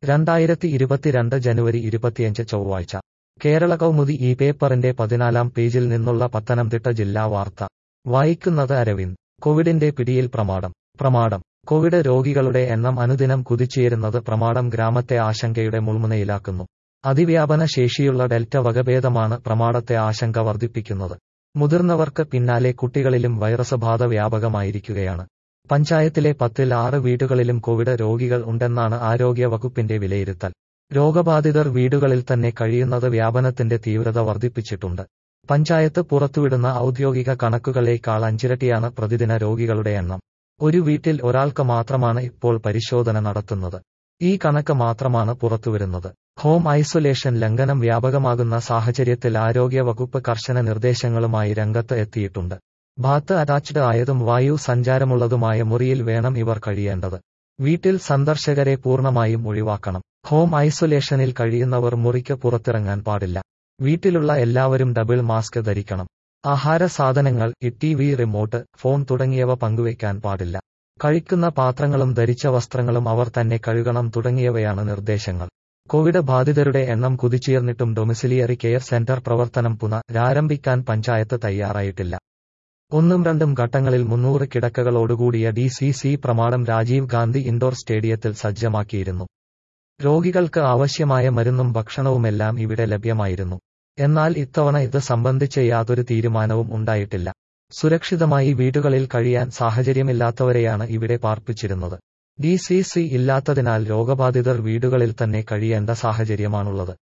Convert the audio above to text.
രണ്ടായിരത്തി ഇരുപത്തിരണ്ട് ജനുവരി ഇരുപത്തിയഞ്ച് ചൊവ്വാഴ്ച കേരള കൗമുദി ഈ പേപ്പറിന്റെ പതിനാലാം പേജിൽ നിന്നുള്ള പത്തനംതിട്ട ജില്ലാ വാർത്ത വായിക്കുന്നത് അരവിന്ദ് കോവിഡിന്റെ പിടിയിൽ പ്രമാടം പ്രമാടം കോവിഡ് രോഗികളുടെ എണ്ണം അനുദിനം കുതിച്ചുയരുന്നത് പ്രമാടം ഗ്രാമത്തെ ആശങ്കയുടെ മുൾമുനയിലാക്കുന്നു അതിവ്യാപന ശേഷിയുള്ള ഡെൽറ്റ വകഭേദമാണ് പ്രമാടത്തെ ആശങ്ക വർദ്ധിപ്പിക്കുന്നത് മുതിർന്നവർക്ക് പിന്നാലെ കുട്ടികളിലും വൈറസ് ബാധ വ്യാപകമായിരിക്കുകയാണ് പഞ്ചായത്തിലെ പത്തിൽ ആറ് വീടുകളിലും കോവിഡ് രോഗികൾ ഉണ്ടെന്നാണ് ആരോഗ്യ വകുപ്പിന്റെ വിലയിരുത്തൽ രോഗബാധിതർ വീടുകളിൽ തന്നെ കഴിയുന്നത് വ്യാപനത്തിന്റെ തീവ്രത വർദ്ധിപ്പിച്ചിട്ടുണ്ട് പഞ്ചായത്ത് പുറത്തുവിടുന്ന ഔദ്യോഗിക കണക്കുകളേക്കാൾ അഞ്ചിരട്ടിയാണ് പ്രതിദിന രോഗികളുടെ എണ്ണം ഒരു വീട്ടിൽ ഒരാൾക്ക് മാത്രമാണ് ഇപ്പോൾ പരിശോധന നടത്തുന്നത് ഈ കണക്ക് മാത്രമാണ് പുറത്തുവരുന്നത് ഹോം ഐസൊലേഷൻ ലംഘനം വ്യാപകമാകുന്ന സാഹചര്യത്തിൽ ആരോഗ്യ വകുപ്പ് കർശന നിർദ്ദേശങ്ങളുമായി രംഗത്ത് എത്തിയിട്ടുണ്ട് ബാത്ത് അറ്റാച്ച്ഡ് ആയതും വായു സഞ്ചാരമുള്ളതുമായ മുറിയിൽ വേണം ഇവർ കഴിയേണ്ടത് വീട്ടിൽ സന്ദർശകരെ പൂർണ്ണമായും ഒഴിവാക്കണം ഹോം ഐസൊലേഷനിൽ കഴിയുന്നവർ മുറിക്ക് പുറത്തിറങ്ങാൻ പാടില്ല വീട്ടിലുള്ള എല്ലാവരും ഡബിൾ മാസ്ക് ധരിക്കണം ആഹാര സാധനങ്ങൾ ടി വി റിമോട്ട് ഫോൺ തുടങ്ങിയവ പങ്കുവയ്ക്കാൻ പാടില്ല കഴിക്കുന്ന പാത്രങ്ങളും ധരിച്ച വസ്ത്രങ്ങളും അവർ തന്നെ കഴുകണം തുടങ്ങിയവയാണ് നിർദ്ദേശങ്ങൾ കോവിഡ് ബാധിതരുടെ എണ്ണം കുതിച്ചുയർന്നിട്ടും ഡൊമിസിലിയറി കെയർ സെന്റർ പ്രവർത്തനം പുനരാരംഭിക്കാൻ പഞ്ചായത്ത് തയ്യാറായിട്ടില്ല ഒന്നും രണ്ടും ഘട്ടങ്ങളിൽ മുന്നൂറ് കിടക്കകളോടുകൂടിയ ഡി സി സി പ്രമാണം രാജീവ് ഗാന്ധി ഇൻഡോർ സ്റ്റേഡിയത്തിൽ സജ്ജമാക്കിയിരുന്നു രോഗികൾക്ക് ആവശ്യമായ മരുന്നും ഭക്ഷണവുമെല്ലാം ഇവിടെ ലഭ്യമായിരുന്നു എന്നാൽ ഇത്തവണ ഇത് സംബന്ധിച്ച് യാതൊരു തീരുമാനവും ഉണ്ടായിട്ടില്ല സുരക്ഷിതമായി വീടുകളിൽ കഴിയാൻ സാഹചര്യമില്ലാത്തവരെയാണ് ഇവിടെ പാർപ്പിച്ചിരുന്നത് ഡി സി സി ഇല്ലാത്തതിനാൽ രോഗബാധിതർ വീടുകളിൽ തന്നെ കഴിയേണ്ട സാഹചര്യമാണുള്ളത്